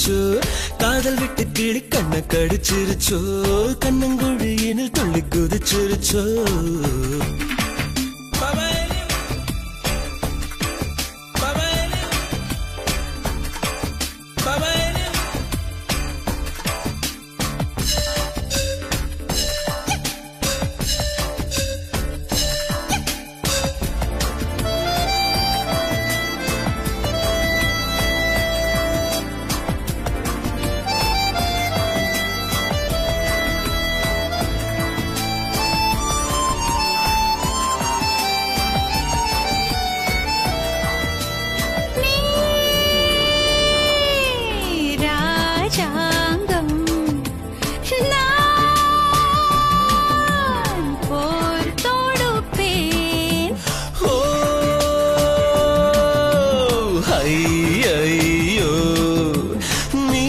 குதிச்சிருச்சோ காதல் விட்டு கிளி கண்ண கடிச்சிருச்சோ கண்ணங்குழியினில் துள்ளி குதிச்சிருச்சோ ராஜாங்கம் நான் போர் தொடுப்பேன் ஓ ஐயோ நீ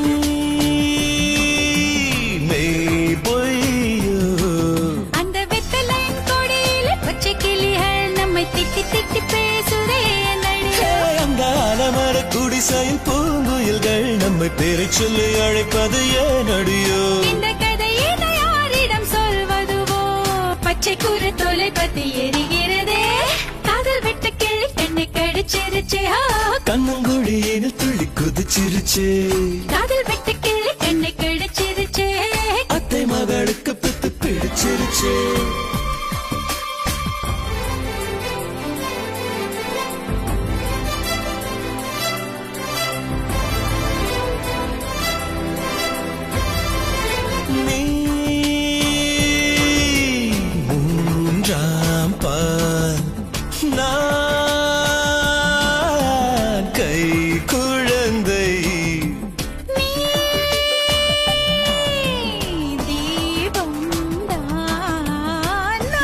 மெய் பொய்யோ அந்த வெத்தலையின் கொடியில பச்சை கிளிகள் நம்மை திட்டி திட்டி பேசுதே நடிகை அந்த அலமர குடிசையில் பூங்குயில்கள் நம்மை பேரை சொல்லி அழைப்பது ஏன் அடியோ இந்த கதையினை யாரிடம் சொல்வதுவோ பச்சை கூறு தோலை பத்தி எரிகிறதே காதல் விட்டு கிளி கண்ணை கடிச்சிருச்சே ஆ, கண்ணங்குழியினில் துள்ளி குதிச்சிருச்சே காதல் விட்டு கிளி கண்ணை கடிச்சிருச்சே அத்தை மகளுக்கு பித்து பிடிச்சிருச்சே நீ மூன்றாம் பால் நான் கை குழந்தை நீ தீபம் தான்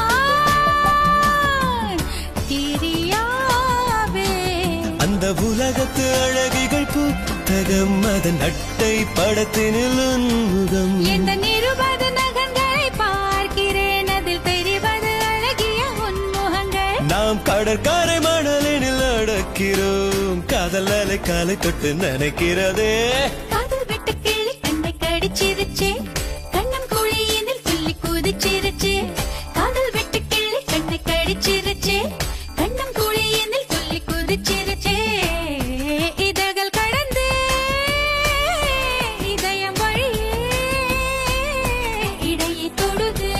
நான் திரியாவே அந்த உலகத்து அழகிகள் புத்தகம் அதன் அட்டை படத்தினில் உன்முகம் எந்த நிருபத நகங்களை பார்க்கிறேன் அதில் தெரிவது அழகிய உன்முகங்கள் நாம் கடற்கரை மணலினில் நடக்கிறோம் காதல் அலை காலை தொட்டு நினைக்கிறதே காதல் விட்டு கிளி கண்ணை கடிச்சிருச்சே கண்ணம் குழியினில் துள்ளி குதிச்சிருச்சே காதல் விட்டு கிளி கண்ணை கடிச்சிருச்சே கண்ணம் குழியினில் துள்ளி குதிச்சிருச்சே இதழ்கள் கடந்து இதயம் வழியே இடையை தொடுது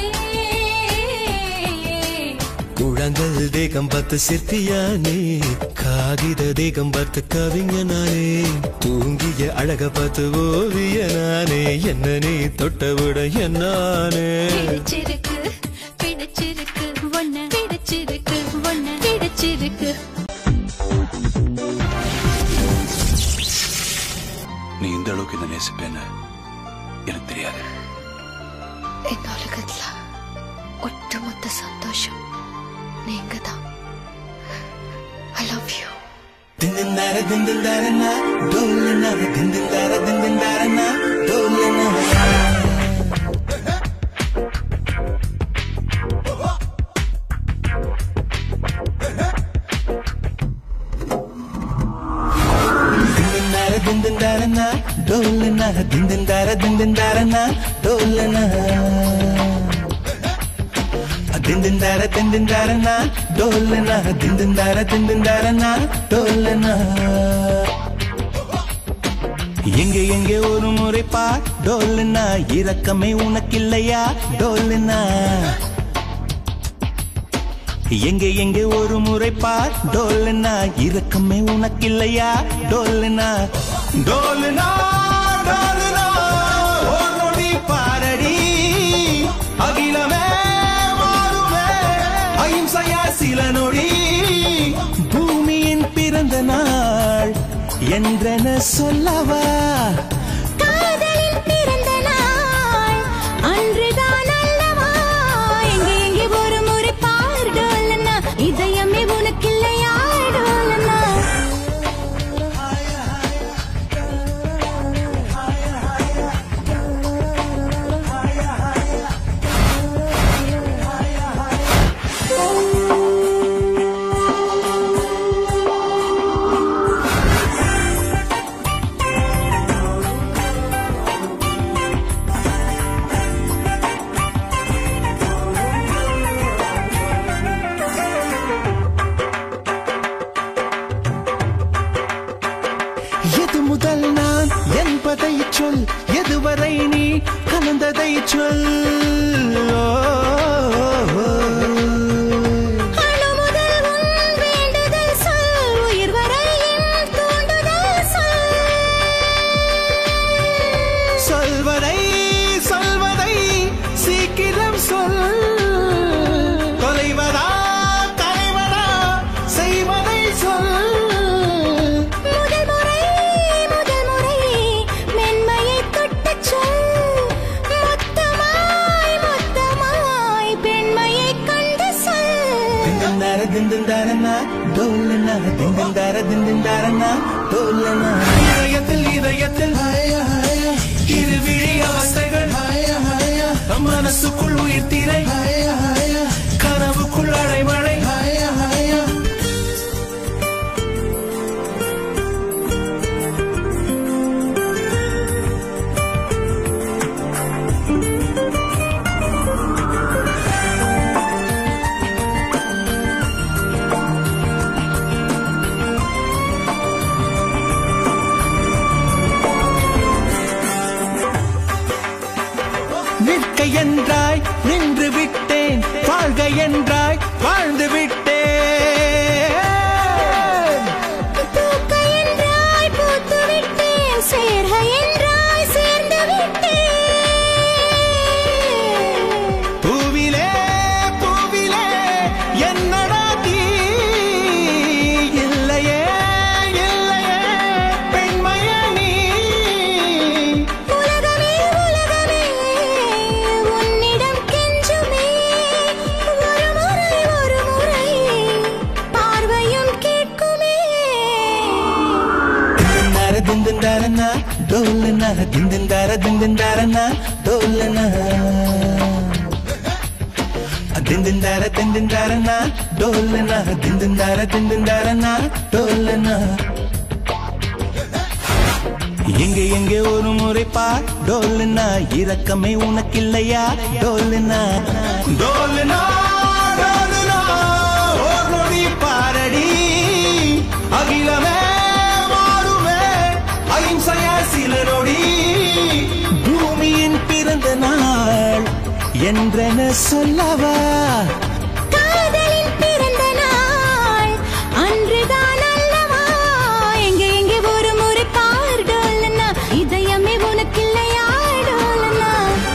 குழந்தை தேகம் பார்த்து சிற்பியானே காகித தேகம் பார்த்து கவிஞனானே தூங்கிய அழக பார்த்து ஓவியனானே என்ன நீ தொட்டவிட என்னானே பிடிச்சிருக்கு பிடிச்சிருக்கு ஒன்ன பிடிச்சிருக்கு ஒன்ன பிடிச்சிருக்கு நீ இந்த அளவுக்கு என்ன நேசிப்பேன்னு எனக்கு தெரியாது இந்த உலகத்துல ஒட்டுமொத்த சந்தோஷம் நீங்க தான் ஐ லவ் யூ திந்திந்தார திந்திந்தாரனா டோலனா திந்திந்தார திந்திந்தாரனா டோலனா திந்திந்தார திந்திந்தாரனா டோலனா திந்திந்தார திந்திந்தாரனா டோலனா திந்திந்தார திந்திந்தாரனா டோலனா திந்திந்தார திந்திந்தாரனா டோலனா எங்கே எங்கே ஒரு முறை பா டோலனா இரக்கமே உனக்கில்லையா டோலனா எங்கே எங்கே ஒரு முறை பார் டோலனா இரக்கமே உனக்கில்லையா டோலனா டோலனா டோலனா ஒரு நொடி பாரடி அகிலமே மாறுமே அகிம்சையா சில நொடி பூமியின் பிறந்த நாள் என்றென சொல்லவா காதலில் பிறந்த நாள் அன்றுதான் அல்லவா எங்கே எங்கே ஒரு முறை பார் டோலனா இதயமே உனக்கில்லையா டோலனா ஆ சொல் ஓ, ஓ, ஓ. அணு முதல் உன் வேண்டுதல் சொல் உயிர் வரை என் தூண்டுதல் சொல் சொல்வதை சொல்வதை சீக்கிரம் சொல் தொலைவதா தலைவதா செய்வதை சொல் முதல் முறை முதல் முறை மென்மையை தொட்டுச் சொல் மொத்தமாய் மொத்தமாய் பெண்மையை கண்டு சொல் திண்டந்தார திண்டந்தாரனா டோலனா திண்டந்தார திண்டந்தாரனா டோலனா இதயத்தில் இதயத்தில் ஹாயா ஹாயா இருவிழி அவஸ்தைகள் ஹாயா ஹாயா மனசுக்குள் உயிர் திரை ஹாயா ஹாயா கனவுக்குள் அடைமழை ஹாயா ஹாயா நிற்க என்றாய் நின்று விட்டேன் வாழ்க என்றாய் வாழ்ந்து விட்டேன் பூக்க என்றாய் பூத்து விட்டேன் சேர்க என்றாய் சேர்ந்து விட்டேன் பூவிலே பூவிலே என்னடா தீ இல்லையே இல்லையே பெண்மைய நீ உலகமே உலகமே உன்னிடம் கெஞ்சுமே ஒரு முறை ஒரு முறை பார்வையும் கேட்குமே திண்டந்தார திண்டந்தாரனா டோலனா திண்டந்தார திண்டந்தாரனா டோலனா திண்டந்தார திண்டந்தாரனா டோலனா திண்டந்தார திண்டந்தாரனா டோலனா எங்கே எங்கே ஒரு முறை பார் டோலுனா இரக்கமே உனக்கில்லையா டோலுனா டோலுனா டோலுனா ஓர் நொடி பாரடி அகிலமே மாறுமே அகிம்சையா சில நொடி பூமியின் பிறந்த நாள் என்றென சொல்லவா காதலின் பிறந்த நாள் அன்றுதான் அல்லவா எங்கே எங்கே ஒரு முறை பார் டோலனா இதயமே உனக்கில்லையா டோலனா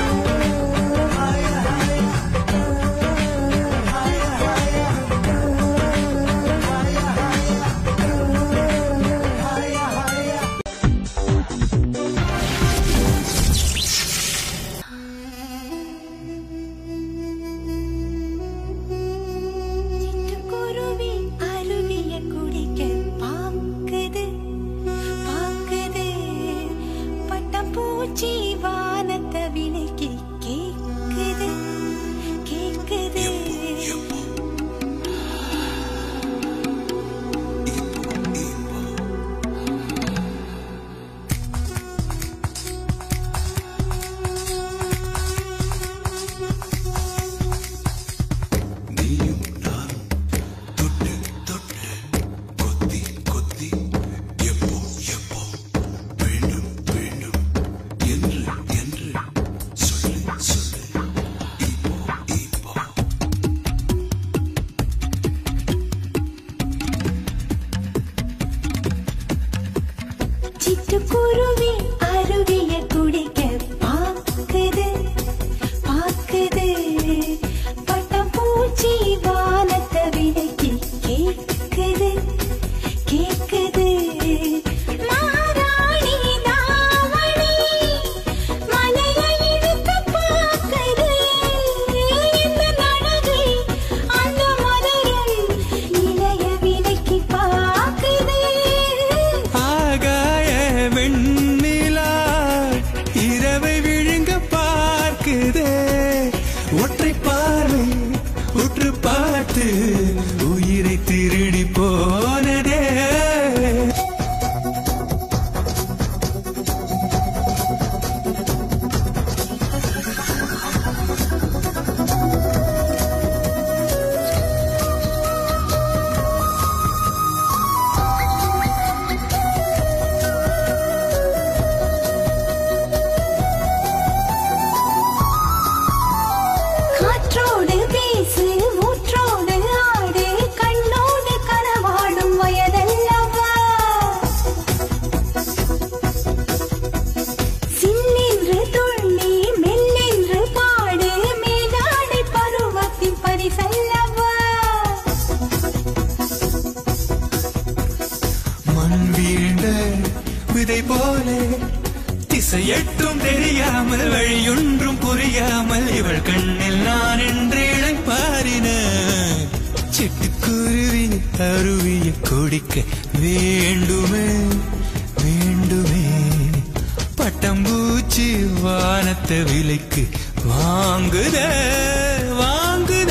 சிட்டுக்குருவி அருவிய குடிக்க பாக்குது பாக்குது பட்டம் பூச்சி வானத்தை விலக்கி கேக்குது கேக்குது சிட்டுக்குருவி அருவிய குடிக்க பாக்குது பாக்குது பட்டம் பூச்சி வானத்தை விலக்கி கேக்குது கேக்குது மாராணி தாவணி மலையை இழுத்து பார்க்குது இந்த நழகை அந்த மலரும் இளைய விலக்கி பார்க்குது ஆகாய வெண்ணிலா இரவை விழுங்க பார்க்குதே ஒற்றை பார்வை உற்று பார்த்து உயிரை திருடி போனதே கவிதை போல திசையட்டும் தெரியாமல் வழியொன்றும் புரியாமல் இவள் கண்ணில் நான் என்று இழைப்பாரின சிட்டுக்குருவி அருவிய கொடிக்க வேண்டுமே வேண்டுமே பட்டம்பூச்சி வானத்தை விலைக்கு வாங்குத வாங்குத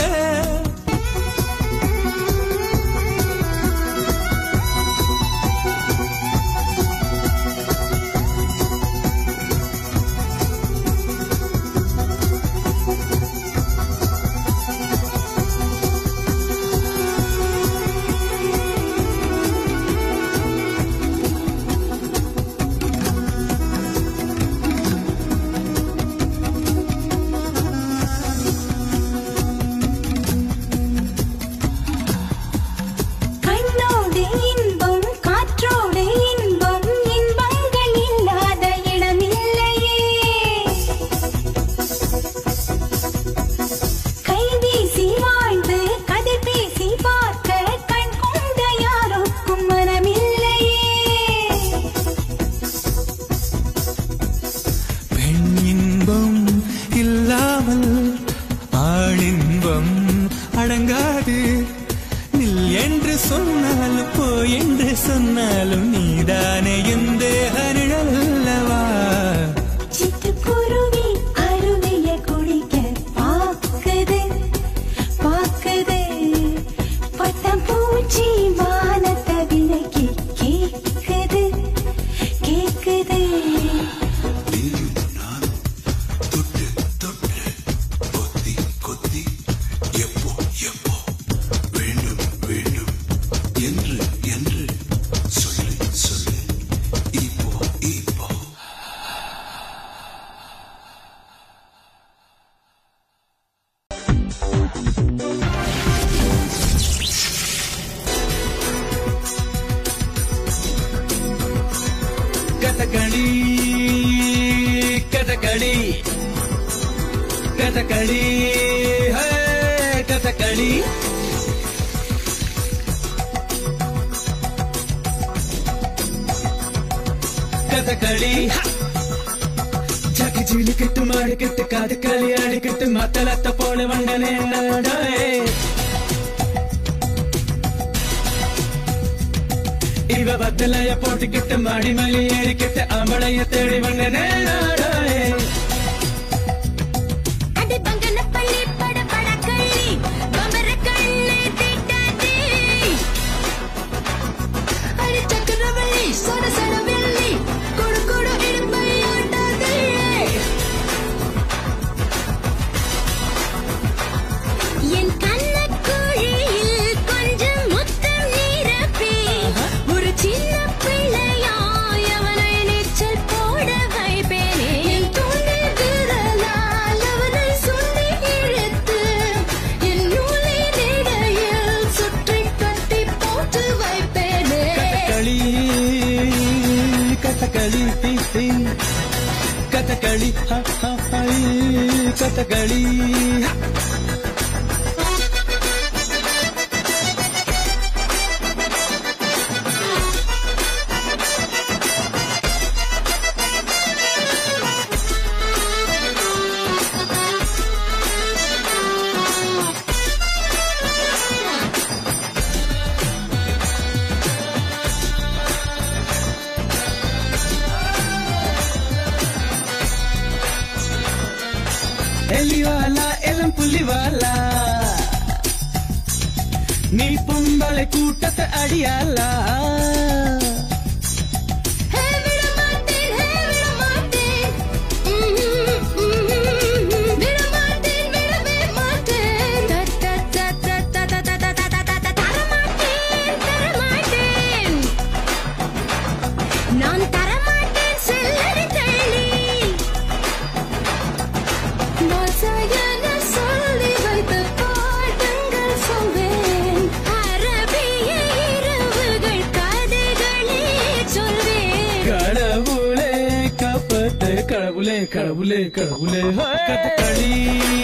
கண்ணோடு இன்பம் காற்றோடு இன்பம் இன்பங்கள் இல்லாத இடமில்லையே கைவீசி வாழ்ந்து கதிர் பேசி பார்க்க கண் கொண்ட யாருக்கும் மனமில்லையே பெண் இன்பம் இல்லாமல் ஆணின்பம் அடங்காது நில் என்று சொன்னாலும் போ என்று சொன்னாலும் நீதானே எந்த நிழல்லவா சிட்டுக்குருவி அருவிய குடிக்க பாக்குது பாக்குது பட்டம் பூச்சி வானத்தை விலக்கி கேக்குது கேக்குது தொட்டு தொட்டு கொத்தி கொத்தி எப்போ எப்போ வேண்டும் வேண்டும் என்று என்று சொல்லு சொல்லு இப்போ இப்போ கதகளி கதகளி கதகளி ஹே, கதகளி கதகளி ஜக ஜிலிக்கிட்டு மாடிக்கிட்டு காது களி ஆடிக்கிட்டு மத்தளத்த போல வண்டனே நாடே இவ பத்தலைய போட்டுக்கிட்டு மாடி மலி ஏறிக்கிட்டு அமளைய தேடி வந்தனே நாடே அடி பங்கன பள்ளி பட பட கள்ளி பம்பர கண்ணை திட்டாதே அடி சக்கரவள்ளி சொர சரவெள்ளி கொடு கொடு இடுப்பை ஆட்டாதே என் கண்ணக்குழியில் கொஞ்சம் முத்தம் நீரப்பி ஒரு சின்ன பிள்ளையாய் அவனை நீச்சல் போட வைப்பேனே என் தூண்டில் விரலால் அவனை சுண்டி இழுத்து என் நூலின் இடையில் சுற்றி கட்டி போட்டு வைப்பேனே கதகளி கதகளி தி, தி. கதகளி ஹ, ஹ, ஹை. கதகளி ஹ. எலிவாலா இளம் புலிவாலா நீ பொம்பளை கூட்டத்தை அடியாலா ஹே விட மாட்டேன் ஹே விட மாட்டேன் விட மாட்டேன் விடவே மாட்டேன் தர மாட்டேன் தர மாட்டேன் நான் தர மாட்டேன் செல்லடி தள்ளி வாசகன சொல்லி வைத்த பாடங்கள் சொல்வேன் அரபிய இரவுகள் கதைகளே சொல்வேன் கடவுளே காப்பத்து கடவுளே கடவுளே கடவுளே கதகளி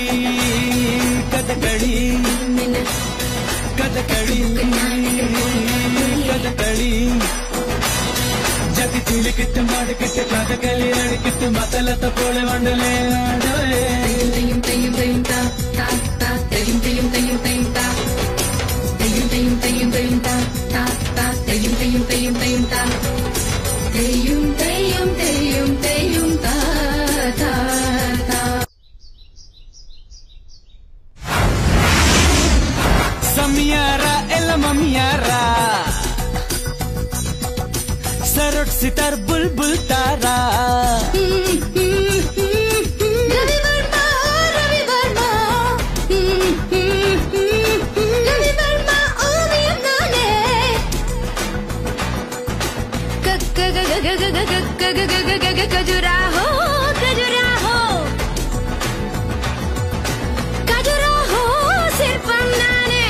கதகளி கதகளி கதகளி ஜதி ചുള്ളിക്കിട്ട് മാടിക്കിട്ട് കഥകളി അടിക്കിട്ട് മത്തലത്ത പോലെ വണ്ടലേ ആടവേ തെയ്യും തെയ്യും തെയ്യും താ താ താ തെയ്യും തെയ്യും തെയ്യും തെയ്യും താ തെയ്യും തെയ്യും തെയ്യും തെയ്യും താ താ താ തെയ്യും തെയ്യും തെയ്യും തെയ്യും താ തെയ്യും തെയ്യും തെയ്യും തെയ്യും താ താ താ സമിയാര എല്ല മമ്മിയാര സരോട്ട് സിതാർ ബുൽബുൽ താര ரவி வர்மா ரவி வர்மா ரவி வர்மா ஓவியம் நானே கஜுராஹோ கஜுராஹோ கஜுராஹோ சிற்பம் நானே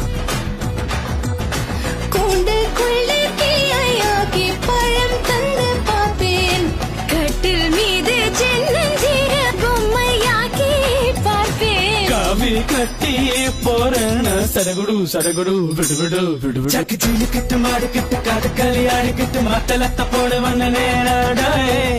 கூண்டுக்குள்ளே தீயாக்கி பழம் தந்து பார்ப்பேன் கட்டில் மீது சின்னஞ்சிற பொம்மையாக்கி பார்ப்பேன் കവി കട്ടി പോരണ സരകുടു സരകുടു വിടുവിടു വിടുവിടു ചക്കി ചുള്ളിക്കിട്ട് മാടിക്കിട്ട് കഥകളി ആടിക്കിട്ട് മത്തലത്ത പോലെ വന്ന നേരാടേ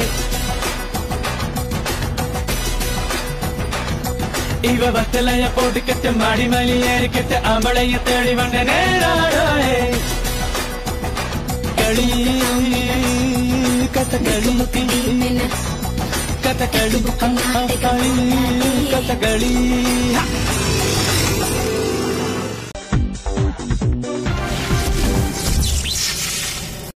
ഇവ വത്തലയ പോട്ടിക്കിട്ട് മാടിമലി ഏറിക്കിട്ട് അമ്പളയെ തേടി വന്ന നേരാടേ കളി കഥകളി കഥകളി കഥകളി